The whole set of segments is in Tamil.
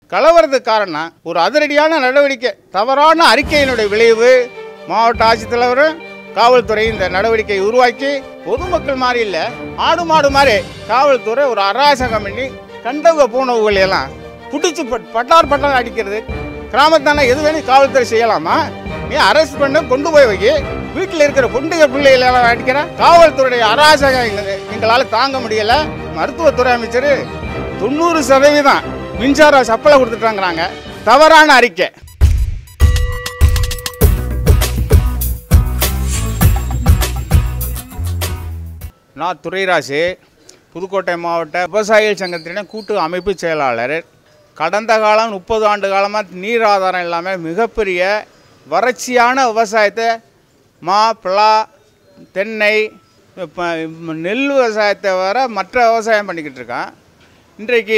கலவரத்துக்கு காரணம் ஒரு அதிரடியான நடவடிக்கை தவறான அறிக்கையினுடைய விளைவு மாவட்ட ஆட்சித்தலைவரும் காவல்துறை இந்த நடவடிக்கையை உருவாக்கி பொதுமக்கள் மாதிரி இல்லை ஆடு மாடு மாதிரி காவல்துறை ஒரு அராசகம் பண்ணி கண்டவ பூணவுகளை எல்லாம் பிடிச்சி பட்- பட்டார் பட்டார் அடிக்கிறது கிராமத்தான எது வேணும் காவல்துறை செய்யலாமா நீ அரெஸ்ட் பண்ண கொண்டு போய் வை வீட்டில் இருக்கிற குண்டுக பிள்ளைகளை எல்லாம் அடிக்கிற காவல்துறையுடைய அராசகம் எங்க- எங்களால் தாங்க முடியல மருத்துவத்துறை அமைச்சர் தொண்ணூறு சதவீதம் மின்சார சப்பளை கொடுத்துட்டாங்கிறாங்க தவறான அறிக்கை நான் துரைராசு புதுக்கோட்டை மாவட்ட விவசாயிகள் சங்கத்தின கூட்டு அமைப்பு செயலாளர் கடந்த காலம் முப்பது ஆண்டு காலமாக நீர் ஆதாரம் இல்லாமல் மிகப்பெரிய வறட்சியான விவசாயத்தை மா பலா தென்னை இப்போ நெல் விவசாயத்தை வர மற்ற விவசாயம் பண்ணிக்கிட்டு இருக்கான் இன்றைக்கு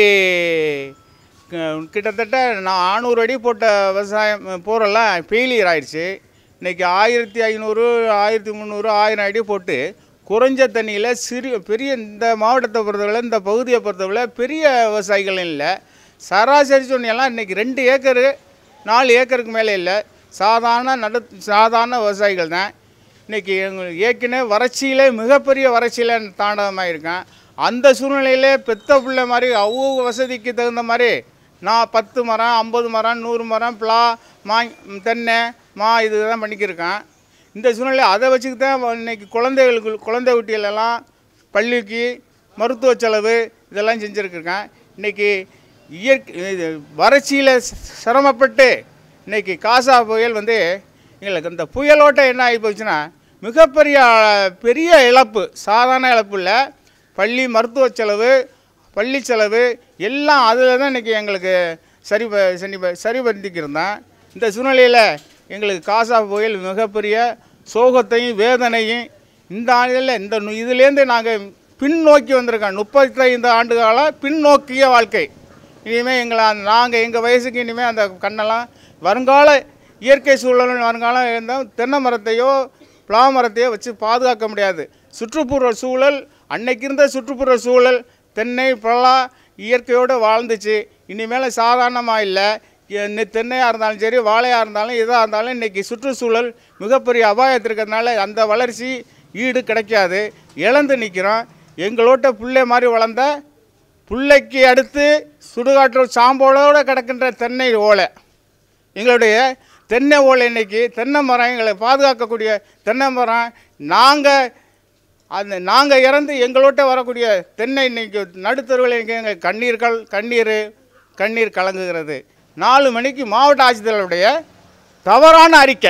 க- கிட்டத்தட்ட நான் நானூறு அடி போட்ட விவசாயம் போரெல்லாம் ஃபெயிலியர் ஆயிடுச்சு இன்றைக்கி ஆயிரத்தி ஐநூறு ஆயிரத்தி முந்நூறு ஆயிரம் அடி போட்டு குறைஞ்ச தண்ணியில் சிறு பெரிய இந்த மாவட்டத்தை பொறுத்தவரை இந்த பகுதியை பொறுத்தவரை பெரிய விவசாயிகள் இல்லை சராசரி சொன்னீங்கன்னா இன்றைக்கி ரெண்டு ஏக்கரு நாலு ஏக்கருக்கு மேலே இல்லை சாதாரண நடு சாதாரண விவசாயிகள் தான் இன்றைக்கி எங்களுக்கு ஏற்கனவே வறட்சியிலே மிகப்பெரிய வறட்சியில் தாண்டவமாக இருக்கேன் அந்த சூழ்நிலையிலே பெத்த பிள்ளை மாதிரி அவங்க வசதிக்கு தகுந்த மாதிரி நான் பத்து மரம் ஐம்பது மரம் நூறு மரம் பிளா மா தென்னை மா இதுதான் பண்ணிக்கிருக்கேன் இந்த சூழ்நிலை அதை வச்சுக்கிட்டு தான் இன்னைக்கு குழந்தைகளுக்கு குழந்தை குட்டிகளெல்லாம் பள்ளிக்கு மருத்துவ செலவு இதெல்லாம் செஞ்சுருக்கேன் இன்றைக்கி இயற்கை இது வறட்சியில் சிரமப்பட்டு இன்றைக்கி காசா புயல் வந்து எங்களுக்கு இந்த புயலோட்டம் என்ன ஆகி போச்சுன்னா மிகப்பெரிய பெரிய இழப்பு சாதாரண இழப்பு இல்லை பள்ளி மருத்துவ செலவு பள்ளி செலவு எல்லாம் அதில் தான் இன்றைக்கி எங்களுக்கு சரி ப- சரி ப- சரி பண்ணிக்கிருந்தேன் இந்த சூழ்நிலையில் எங்களுக்கு காசா புயல் மிகப்பெரிய சோகத்தையும் வேதனையும் இந்த ஆண்டில் இந்த நு- இதுலேருந்து நாங்கள் பின்னோக்கி வந்திருக்கோம் முப்பத்தைந்து ஆண்டு காலம் பின்னோக்கிய வாழ்க்கை இனிமேல் எங்களை நாங்கள் எங்கள் வயசுக்கு இனிமேல் அந்த கண்ணெல்லாம் வருங்கால இயற்கை சூழல் வருங்காலம் இருந்தால் தென்னை மரத்தையோ பிளா மரத்தையோ வச்சு பாதுகாக்க முடியாது சுற்றுப்புற சூழல் அன்னைக்கு இருந்த சுற்றுப்புற சூழல் தென்னை பலா இயற்கையோடு வாழ்ந்துச்சு இனிமேல் சாதாரணமாக இல்லை என்ன தென்னையாக இருந்தாலும் சரி வாழையாக இருந்தாலும் எதாக இருந்தாலும் இன்றைக்கி சுற்றுச்சூழல் மிகப்பெரிய அபாயத்தில் இருக்கிறதுனால அந்த வளர்ச்சி ஈடு கிடைக்காது இழந்து நிற்கிறோம் எங்களோட்ட பிள்ளை மாதிரி வளர்ந்த பிள்ளைக்கு அடுத்து சுடுகாட்டு சாம்போலோடு கிடக்கின்ற தென்னை ஓலை எங்களுடைய தென்னை ஓலை இன்னைக்கு தென்னை மரம் எங்களை பாதுகாக்கக்கூடிய தென்னை மரம் நாங்கள் அந்த நாங்கள் இறந்து எங்களோட்ட வரக்கூடிய தென்னை இன்னைக்கு நடுத்தருவில் இன்னைக்கு எங்கள் கண்ணீர்கள் கண்ணீர் கண்ணீர் கலங்குகிறது நாலு மணிக்கு மாவட்ட ஆட்சித்தலைவருடைய தவறான அறிக்கை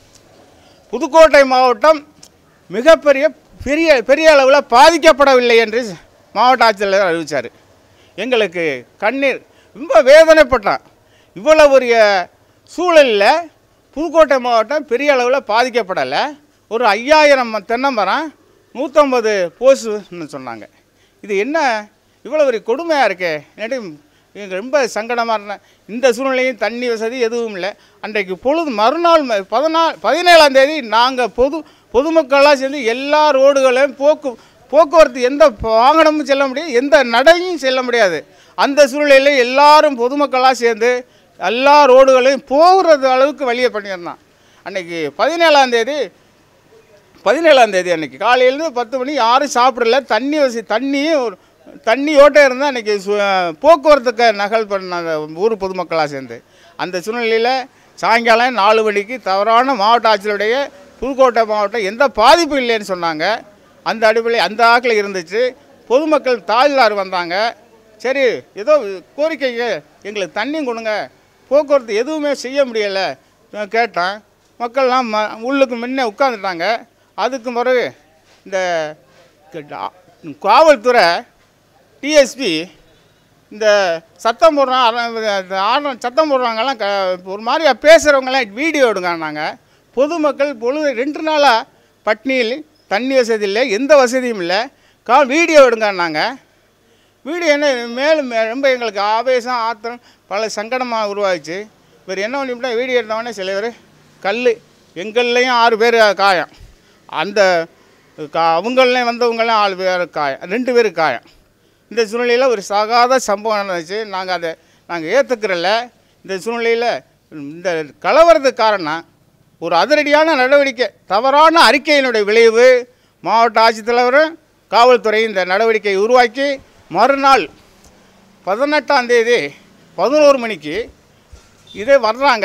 புதுக்கோட்டை மாவட்டம் மிகப்பெரிய பெரிய பெரிய அளவில் பாதிக்கப்படவில்லை என்று மாவட்ட ஆட்சித்தலைவர் அறிவித்தார் எங்களுக்கு கண்ணீர் ரொம்ப வேதனைப்பட்டோம் இவ்வளோ பெரிய சூழலில் புதுக்கோட்டை மாவட்டம் பெரிய அளவில் பாதிக்கப்படலை ஒரு ஐயாயிரம் தென்னை மரம் நூற்றம்பது போஸுன்னு சொன்னாங்க இது என்ன இவ்வளோ பெரிய கொடுமையாக இருக்கே இல்லாட்டி எங்களுக்கு ரொம்ப சங்கடமாக இருந்தேன் இந்த சூழ்நிலையும் தண்ணி வசதி எதுவும் இல்லை அன்றைக்கு பொழுது மறுநாள் ம- பதினாலு பதினேழாம் தேதி நாங்கள் பொது பொதுமக்களாக சேர்ந்து எல்லா ரோடுகளையும் போக்கு போக்குவரத்து எந்த வாகனமும் செல்ல முடியாது எந்த நடையும் செல்ல முடியாது அந்த சூழ்நிலையில் எல்லாரும் பொதுமக்களாக சேர்ந்து எல்லா ரோடுகளையும் போகிறது அளவுக்கு வழியை பண்ணியிருந்தான் அன்னைக்கு பதினேழாம் தேதி பதினேழாம் தேதி அன்னைக்கு காலையிலேருந்து பத்து மணி யாரும் சாப்பிடல தண்ணி வசதி தண்ணியும் ஒரு தண்ணியோட்டே இருந்தால் அன்றைக்கி போக்குவரத்துக்கு நகல் பண்ணாங்க ஊர் பொதுமக்களாக சேர்ந்து அந்த சூழ்நிலையில் சாயங்காலம் நாலு மணிக்கு தவறான மாவட்ட ஆட்சியருடைய புதுக்கோட்டை மாவட்டம் எந்த பாதிப்பும் இல்லைன்னு சொன்னாங்க அந்த அடிப்படையில் அந்த ஆக்கில் இருந்துச்சு பொதுமக்கள் தாழ்வார் வந்தாங்க சரி ஏதோ கோரிக்கைக்கு எங்களுக்கு தண்ணி கொடுங்க போக்குவரத்து எதுவுமே செய்ய முடியலை நான் கேட்டேன் மக்கள்லாம் ம உள்ளுக்கு முன்னே உட்காந்துட்டாங்க அதுக்கு பிறகு இந்த க- டா- காவல்துறை டிஎஸ்பி இந்த சத்தம் போடுறான் அர- இந்த ஆடுற சத்தம் போடுறாங்கலாம் க ஒரு மாதிரி பேசுகிறவங்களாம் வீடியோ எடுங்கன்னாங்க பொதுமக்கள் பொழுது ரெண்டு நாளாக பட்னியில் தண்ணி வசதி இல்லை எந்த வசதியும் இல்லை கா வீடியோ எடுங்கன்னாங்க வீடியோ என்ன மேலும் மே- ரொம்ப எங்களுக்கு ஆவேசம் ஆத்திரம் பல சங்கடமாக உருவாச்சு இவர் என்ன பண்ணிவிட்டா வீடியோ எடுத்தவொடனே சில பேர் கல் எங்கள்லேயும் ஆறு பேர் காயம் அந்த கா அவங்களையும் வந்தவங்களையும் ஆறு பேர் காயம் ரெண்டு பேர் காயம் இந்த சூழ்நிலையில் ஒரு சாகாத சம்பவம் நடந்துச்சு நாங்கள் அதை நாங்கள் ஏற்றுக்கிறல இந்த சூழ்நிலையில் இந்த கலவரத்துக்கு காரணம் ஒரு அதிரடியான நடவடிக்கை தவறான அறிக்கையினுடைய விளைவு மாவட்ட ஆட்சித்தலைவரும் காவல்துறை இந்த நடவடிக்கையை உருவாக்கி மறுநாள் பதினெட்டாம் தேதி பதினோரு மணிக்கு இதே வர்றாங்க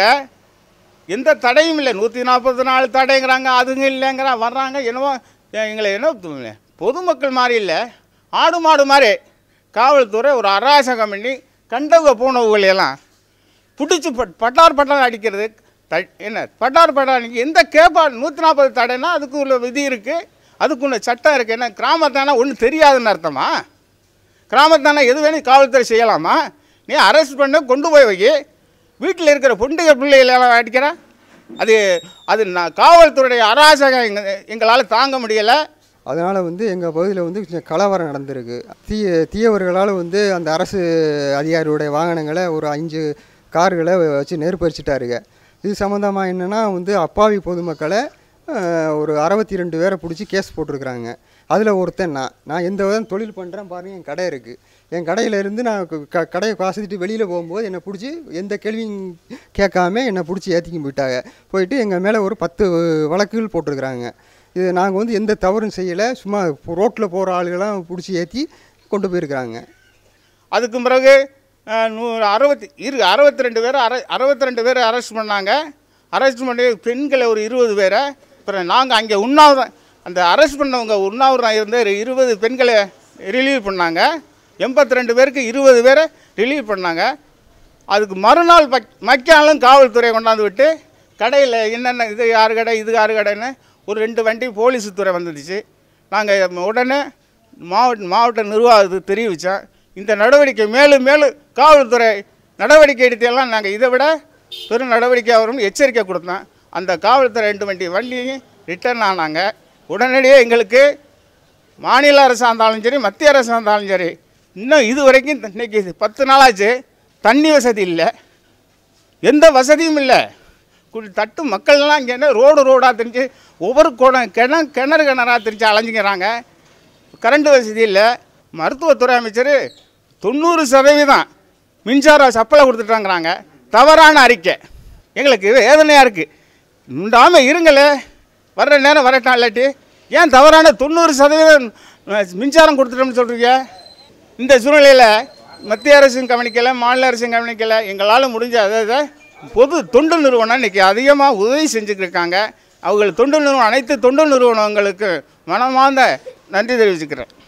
எந்த தடையும் இல்லை நூற்றி நாற்பத்தி நாலு தடைங்கிறாங்க அதுங்க இல்லைங்கிறாங்க வர்றாங்க என்னவோ எ- எங்களை என்ன து- பொதுமக்கள் மாதிரி இல்லை ஆடு மாடு மாதிரி காவல்துறை ஒரு அராசகம் பண்ணி கண்டவங்க போனவங்களை எல்லாம் பிடிச்சி பட் பட்டார் பட்டார் அடிக்கிறது த என்ன பட்டார் பட்டார் அடிக்க எந்த கேப்பா நூற்றி நாற்பது தடைனா அதுக்கு உள்ள விதி இருக்குது அதுக்குள்ள சட்டம் இருக்குது என்ன கிராமத்தானா ஒன்றும் தெரியாதுன்னு அர்த்தமா கிராமத்தானே எது வேணும் காவல்துறை செய்யலாமா நீ அரெஸ்ட் பண்ண கொண்டு போய் வை வீட்டில் இருக்கிற பொண்டுக பிள்ளைகளெல்லாம் அடிக்கிறேன் அது அது நான் காவல்துறையுடைய அராசகம் எங்க எங்களால் தாங்க முடியலை அதனால் வந்து எங்கள் பகுதியில் வந்து கொஞ்சம் கலவரம் நடந்திருக்கு தீய தீயவர்களால் வந்து அந்த அரசு அதிகாரியுடைய வாகனங்களை ஒரு அஞ்சு கார்களை வச்சு நெருப்பரிச்சிட்டாருங்க இது சம்மந்தமாக என்னென்னா வந்து அப்பாவி பொதுமக்களை அஹ், ஒரு அறுபத்தி ரெண்டு பேரை பிடிச்சி கேஸ் போட்டிருக்கிறாங்க அதில் ஒருத்தன் நான் நான் எந்த விதம் தொழில் பண்ணுறேன் பாருங்கள் என் கடை இருக்குது என் கடையில இருந்து நான் க- க கடையை காசுட்டு வெளியில் போகும்போது என்னை பிடிச்சி எந்த கேள்வியும் கேட்காம என்னை பிடிச்சி ஏற்றிக்கி போயிட்டாங்க போயிட்டு எங்கள் மேலே ஒரு பத்து வழக்குகள் போட்டிருக்கிறாங்க இது நாங்கள் வந்து எந்த தவறும் செய்யலை சும்மா ரோட்டில் போகிற ஆளுகளாம் பிடிச்சி ஏற்றி கொண்டு போயிருக்கிறாங்க அதுக்கு பிறகு அஹ், நூ அறுபத்தி இரு அறுபத்தி ரெண்டு பேர் அர அறுபத்தி ரெண்டு பேர் அரெஸ்ட் பண்ணாங்க அரெஸ்ட் பண்ணி பெண்களை ஒரு இருபது பேரை அப்புறம் நாங்கள் அங்கே உண்ணாவிரம் அந்த அரெஸ்ட் பண்ணவங்க உண்ணாவிரம் இருந்த ஒரு இருபது பெண்களை ரிலீவ் பண்ணாங்க எண்பத்தி ரெண்டு பேருக்கு இருபது பேரை ரிலீவ் பண்ணாங்க அதுக்கு மறுநாள் மக் மக்கியாலும் காவல்துறை கொண்டாந்து விட்டு கடையில் என்னென்ன இது யார் கடை இது யார் கடைன்னு ஒரு ரெண்டு வண்டி போலீஸ் துறை வந்துடுச்சு நாங்கள் உடனே மாவட்ட மாவட்ட நிர்வாகத்துக்கு தெரிவித்தோம் இந்த நடவடிக்கை மேலும் மேலும் காவல்துறை நடவடிக்கை எடுத்தையெல்லாம் நாங்கள் இதை விட பெரும் நடவடிக்கை வரும்னு எச்சரிக்கை கொடுத்தோம் அந்த காவல்துறை ரெண்டு வண்டி வண்டியும் ரிட்டர்ன் ஆனாங்க உடனடியே எங்களுக்கு மாநில அரசாக இருந்தாலும் சரி மத்திய அரசாக இருந்தாலும் சரி இன்னும் இது வரைக்கும் இன்னைக்கு இது பத்து நாளாச்சு தண்ணி வசதி இல்லை எந்த வசதியும் இல்லை குடி தட்டு மக்கள்லாம் இங்கே என்ன ரோடு ரோடாக தெரிஞ்சு ஒவ்வொரு குடம் கிண கிணறு கிணறாக தெரிஞ்சு அலைஞ்சிக்கிறாங்க கரண்ட் வசதி இல்லை மருத்துவத்துறை அமைச்சர் தொண்ணூறு சதவீதம் மின்சார சப்ளை கொடுத்துட்டாங்கிறாங்க தவறான அறிக்கை எங்களுக்கு வேதனையாக இருக்குது உண்டாமல் இருங்களே வர்ற நேரம் வரட்டும் இல்லாட்டி ஏன் தவறான தொண்ணூறு சதவீதம் அஹ், மின்சாரம் கொடுத்துட்டோம்னு சொல்கிறீங்க இந்த சூழ்நிலையில் மத்திய அரசும் கவனிக்கலை மாநில அரசும் கவனிக்கலை எங்களால் முடிஞ்ச அதை பொது தொண்டு நிறுவனம் இன்றைக்கி அதிகமாக உதவி செஞ்சுட்டு இருக்காங்க அவர்கள் தொண்டு நிறுவனம் அனைத்து தொண்டு நிறுவனங்களுக்கு மனமார்ந்த நன்றி தெரிவிச்சுக்கிறேன்